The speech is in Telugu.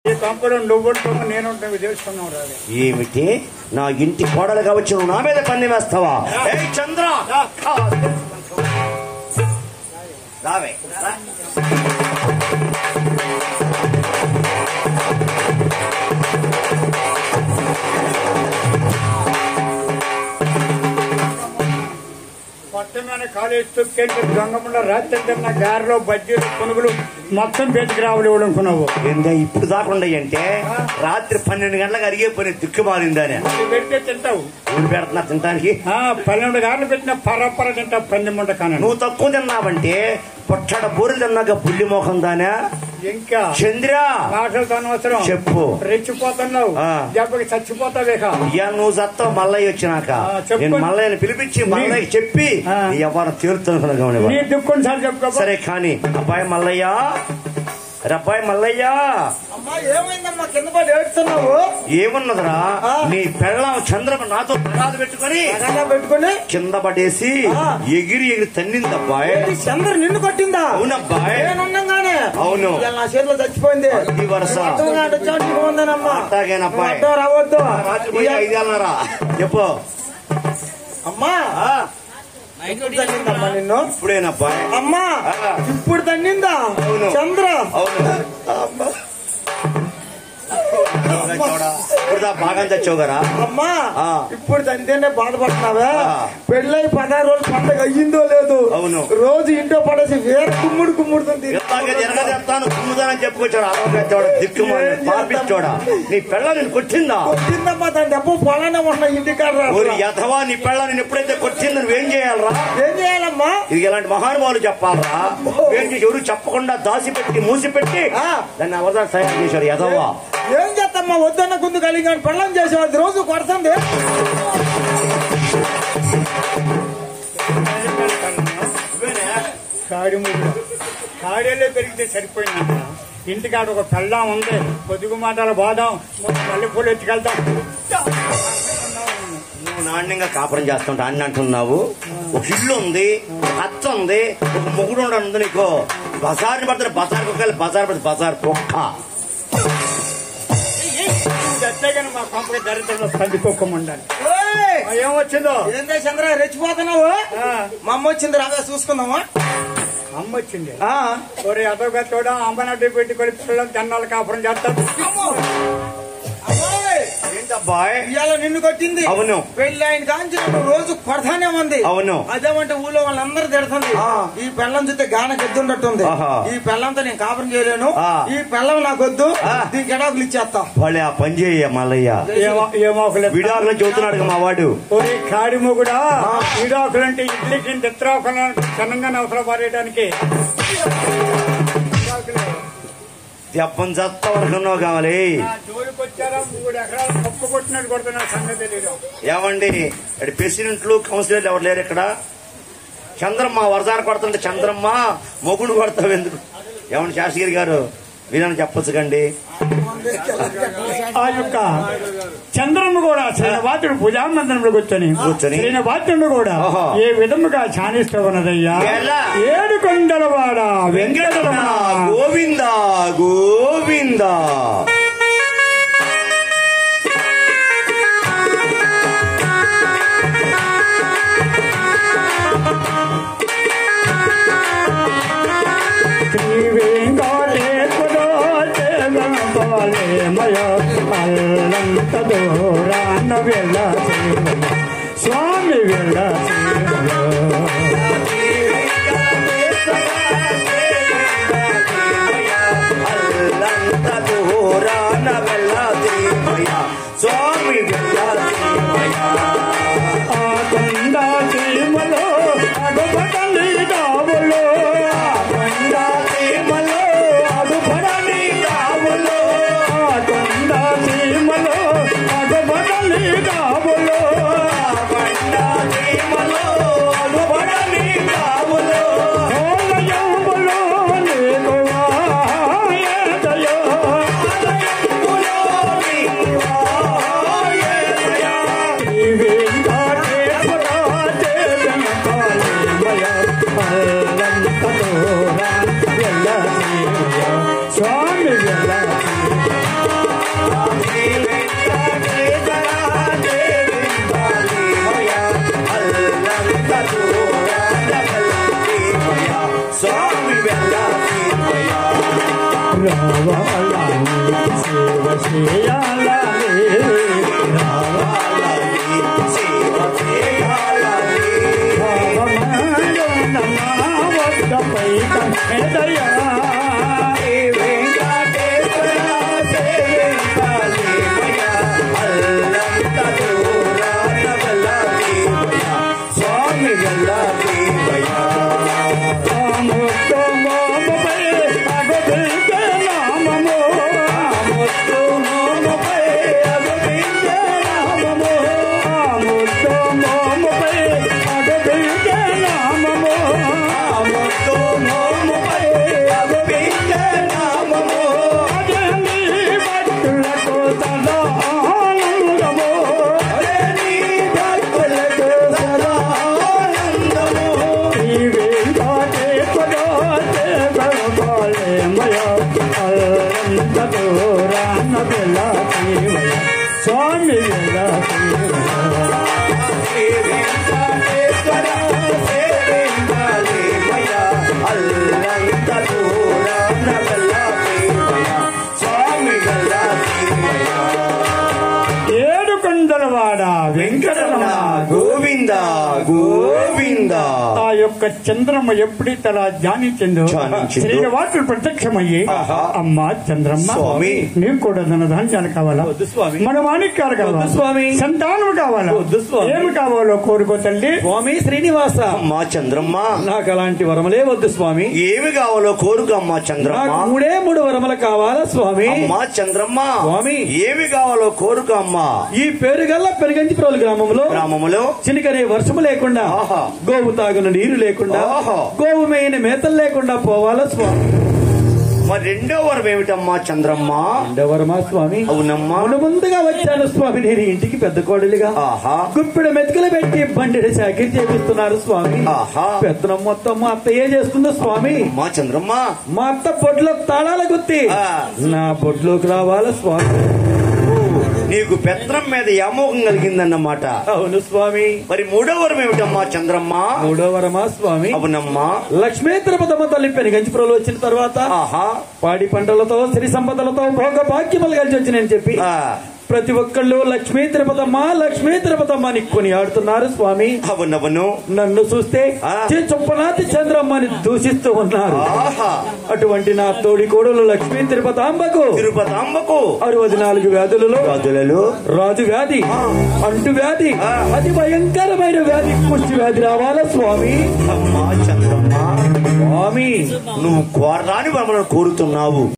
ఈ కంపలో నువ్వు నేను ఉంటాను తెలుసుకున్నావు రాదు ఏమిటి నా ఇంటి కోడలుగా వచ్చి నువ్వు నా మీద పన్ని వేస్తావా ఏయ్ చంద్ర రావే రా. పట్టణాన్ని కాలేజ్ తొక్కేంటి గంగమ్మ రాత్రి తిన్న గారెలో బజ్జీలు పునుగులు మొత్తం బయటికి రావాలి అనుకున్నావు ఏందా ఇప్పుడు దాకా ఉండయి అంటే రాత్రి పన్నెండు గంటలకు అరిగే పని దిక్కు మారిందానే ఇది పెడితే తింటావు ఊరు పెడుతున్నా తినడానికి ఆ, పన్నెండు గారెలు పెట్టిన పరపర తింటావు పంది ముండ కాను నువ్వు తక్కువ తిన్నావంటే పొట్టడ బూరెలు తిన్నాక బుల్లి మోహం దానా ఇంకా చంద్ర మాటలతో అనవసరం చెప్పు రెచ్చిపోతున్నావు ఆ. దెబ్బకి చచ్చిపోతావేక ఇయ్యా నువ్వు సత్తావు మల్లయ్య వచ్చినాక ఆ, చెప్పు. నేను మల్లయ్యని పిలిపించి మల్లయ్య చెప్పి ఆ. నీ ఎవరు తీరుతున్నాను నీ దుఃఖం సార్ చెప్పుకో సరే కానీ అబ్బాయి మల్లయ్య అరే అబ్బాయి మల్లయ్య అమ్మా ఏమైందమ్మా కింద పడి ఏడుస్తున్నావు ఏమున్నదిరా ఆ. నీ పెళ్ళం చంద్రమ నాతో తగాదు పెట్టుకొని అలా పెట్టుకుని కింద పడేసి ఆ. ఎగిరి ఎగిరి తన్నింది అబ్బాయి ఏంటి చంద్ర నిన్ను కొట్టిందా అవునబ్బాయి నేనున్నాగానే అవును. ఇవాళ నా చేతిలో చచ్చిపోయింది ఈ వరుస అర్థంగా వచ్చావు నీకు ఉందనమ్మా అట్టాగేనబ్బాయి. అర్థం రావద్దు రాత్రి పోయి ఇవాళ- ఐదేళ్ళరా చెప్పు అమ్మా ఆ, ఇప్పుడు తన్నిందమ్మా నిన్ను ఇప్పుడేనబ్బాయి అమ్మా ఆ. ఇప్పుడు తన్నిందా అవును. చంద్ర అవును అమ్మా. ఇప్పుడు దా బాగా తెచ్చావు కదా అమ్మా ఆ. ఇప్పుడు తంతేనే బాధపడుతున్నావా ఆ. పెళ్ళై పదహారు రోజులు పండగ అయ్యిందో లేదు అవును. రోజు ఇంట్లో పడేసి వేరే కుమ్ముడు కుమ్ముడుతుంది ఇలాగే జరగ చెప్తాను కుమ్ముదానని చెప్పుకొచ్చాడు అరవై దిక్కు పాపించోడా నీ పెళ్ళ నేను కొట్టిందా కొట్టిందమ్మా దాని దెబ్బ పొలానే ఉన్నా ఇంటికాడ రా. ఊరి యథవా నీ పెళ్ళ నేను ఎప్పుడైతే కొట్టిందో నువ్వేం చేయాలరా ఏం చేయాలమ్మా ఇది ఇలాంటి మహానుభావులు చెప్పాలరా ఏం చేసి ఎవరు చెప్పకుండా దాచిపెట్టి మూసిపెట్టి ఆ. దాన్ని అవదాలు తయారు చేశారు యథవా ఏం చేస్తామ్మా వద్దన్న గుందు కలిగి పెళ్ళం చేసేవాడు రోజు కొడుతుంది కాడి ముగ్గురు కాడేలే పెరిగితే సరిపోయిందంట ఇంటికాడ ఒక పెళ్ళం ఉంది పొదుగు మాటలు బాదాం మల్లెపూలు ఎత్తుకెళ్తాం నువ్వు నాణ్యంగా కాపురం చేస్తుంటా అన్ని అంటున్నావు ఒక ఇల్లు ఉంది ఒక అత్త ఉంది ఒక మొగుడు ఉండడం ఉంది నీకు బజార్ని పడుతుంది బజార్ కుక్కలు బజార్ పడుతుంది బజార్ కుక్క ఎత్తగానే మా పంపకి దరిద్రంలో పందికొక్కమండాలి ఓయ్! ఏమొచ్చిందో ఏందే చంద్ర రెచ్చిపోతున్నావు ఆ, మా అమ్మ వచ్చింది రాగా చూసుకుందామా అమ్మ వచ్చింది ఆ. ఒరే అదొక తోడ అమ్మనడ్డు పెట్టుకొని పిల్లలు తెన్నాలు కాపురం చేస్తారు అమ్మాయి, ఏంటబ్బాయ్ ఇవాళ నిన్ను కొట్టింది అవును. పెళ్లి ఆయన కాంచి నువ్వు రోజు కొడతానే ఉంది అవును. అదేమంటే ఊళ్ళో వాళ్ళందరూ తిడుతుంది ఆ. ఈ పెళ్ళం చూస్తే గాన గెద్దుండట్టుంది ఆహా. ఈ పెళ్ళంతో నేను కాపురం చేయలేను ఆ. ఈ పెళ్ళం నాకొద్దు ఆ. దీనికి ఎడాకులు ఇచ్చేస్తా వాళ్ళే ఆ పని చేయ మల్లయ్య ఏమో ఏమోకలేదు విడాకులు చెబుతున్నాడు మా వాడు ఒరే కాడి మొగుడా ఈడాకులంటే ఇడ్లీకి చిత్రాకులను చిన్నంగా అవసరం పారేయడానికి దెబ్బని చత్త వరకున్నావు కావాలి నా జోలికి వచ్చారా మూడు ఎకరాలు పప్పు కొట్టినట్టు కొడుతున్నా సంగతి తెలియదు ఏమండి ఇక్కడ ప్రెసిడెంట్లు కౌన్సిలర్లు ఎవరు లేరు ఇక్కడ చంద్రమ్మ వరదాన కొడుతుంటే చంద్రమ్మ మొగుడు కొడతావు ఎందుకు ఏమండి శాస్త్రి గారు వీరని చెప్పొచ్చు కండి ఆ యొక్క చంద్రమ్మ కూడా శ్రీనివాసుడు పూజా మందిరంలో కూర్చొని కూర్చొని. శ్రీనివాసుడు కూడా ఓహో. ఏ విధముగా ధ్యానిస్తూ ఉన్నదయ్యా ఎలా? ఏడు కొండలవాడ వెంకటరమణ వెంకటరమణ గోవింద గోవింద శ్రీ వెంకటేశ్వరో దేవమయ అల్లంత దూరాన వెళ్ళ స్వామి వెళ్ళ అల్లంత దూరాన వెళ్ళదేమయ స్వామి వెళ్ళదేమయ ఆ కొండ సీమలో అడుపటలి డాబులో కొండ సీమలో అడుపడలి డాబులో ఆ కొండ సీమలో అడుపటలి డాబులో కొండ సీమలో అడుబడని కావులో హోలయంబులో నీకు వాయదయో రావాలని సేవ చేయాలని రావాలని సేవ చేయాలని భావమాయోన నా వద్దపై కన్నెదయా వెంకటేశ్వర సేవించాలేమయ్యా. అల్లంత దూరాన వెళ్ళాలేమయ్యా. స్వామి వెళ్ళాలేమయ్యా. ఆముతో మోముపై అగదిల్చే నామము ముత్తు మోముపై అగుపించే నామము. ఆముతో మోముపై అగదిల్చే నామము ముత్తు మోముపై అగుపించే నామము. అదే నీ భక్తులకు సదా ఆనందము అదే నీ భక్తులకు సదా ఆనందము. ఈ వెంకటేశ్వర సేవలమయ అల్లంత దూరాన వెళ్ళామయ స్వామి వెళ్ళామయ శ్రీ వెంకటేశ్వర సేవించాలేమయ్యా. అల్లంత దూరాన వెళ్ళాలేమయ్యా. స్వామి వెళ్ళాలేమయ్యా. ఏడు కొండలవాడ వెంకటరమణ వెంకటరమణ గోవింద గోవింద ఆ యొక్క చంద్రమ్మ ఎప్పుడైతే అలా ధ్యానించిందో ధ్యానించిందో. శ్రీనివాసుడు ప్రత్యక్షమయ్యి ఆహా. అమ్మా చంద్రమ్మ స్వామి. నీకు కూడా ధన ధాన్యాలు కావాలా వద్దు స్వామి. మన మాణిక్యాలు కావాలా వద్దు స్వామి. సంతానం కావాలా వద్దు స్వామి. ఏమి కావాలో కోరుకో తల్లి స్వామి శ్రీనివాస అమ్మా చంద్రమ్మ నాకు అలాంటి వరములే వద్దు స్వామి ఏమి కావాలో కోరుకు అమ్మా నాకు చంద్రమ్మ మూడే మూడు వరములు కావాలా స్వామి అమ్మా చంద్రమ్మ స్వామి. ఏమి కావాలో కోరుకు అమ్మా ఈ పేరు గల్ల పెరుగంచిప్రోలు గ్రామంలో గ్రామములో చినికనే వర్షము లేకుండా ఆహా. గోవు తాగున నీరు లేకుండా ఆహా. గోవు మేయిన మేతలు లేకుండా పోవాలా స్వామి మరి రెండో వరం ఏమిటమ్మా చంద్రమ్మ రెండవరమా స్వామి అవునమ్మా మును ముందుగా వచ్చాను స్వామి నేను ఇంటికి పెద్ద కోడలిగా ఆహా గుప్పిడి మెతుకులు పెట్టి బండిని చాకిరి చేపిస్తున్నారు స్వామి ఆహా. పెత్తనం మొత్తం మా అత్తయ్యే చేస్తుందో స్వామి అమ్మా చంద్రమ్మ మా అత్త బొడ్లో తాళాల గుత్తి ఆ. నా బొడ్లోకి రావాలా స్వామి నీకు పెత్రం మీద యామోహం కలిగిందన్నమాట అవును స్వామి మరి మూడో వరం ఏమిటమ్మా చంద్రమ్మ మూడో వరమా స్వామి అవునమ్మా లక్ష్మీ తిరుపతమ్మ తల్లి పెనుగంచిపురంలో వచ్చిన తర్వాత ఆహా పాడి పంటలతో సిరి సంపదలతో భోగ భాగ్యములు కలిసి వచ్చినాయని చెప్పి ఆ, ప్రతి ఒక్కళ్ళు లక్ష్మీ తిరుపతమ్మ లక్ష్మీ తిరుపతమ్మ అని కొని ఆడుతున్నారు స్వామి అవునవును నన్ను చూస్తే ఆ. చొప్పనాథి చంద్రమ్మని దూషిస్తూ ఉన్నారు ఆహా అటువంటి నా తోడి కోడలు లక్ష్మీ తిరుపతాంబకు తిరుపతాంబకు అరవది నాలుగు వ్యాధులలో గదులలో రాజు వ్యాధి అంటు వ్యాధి ఆ. అతి భయంకరమైన వ్యాధి కుష్టి వ్యాధి రావాలా స్వామి అమ్మా చంద్రమ్మ స్వామి నువ్వు కోరరాని వరములను కోరుతున్నావు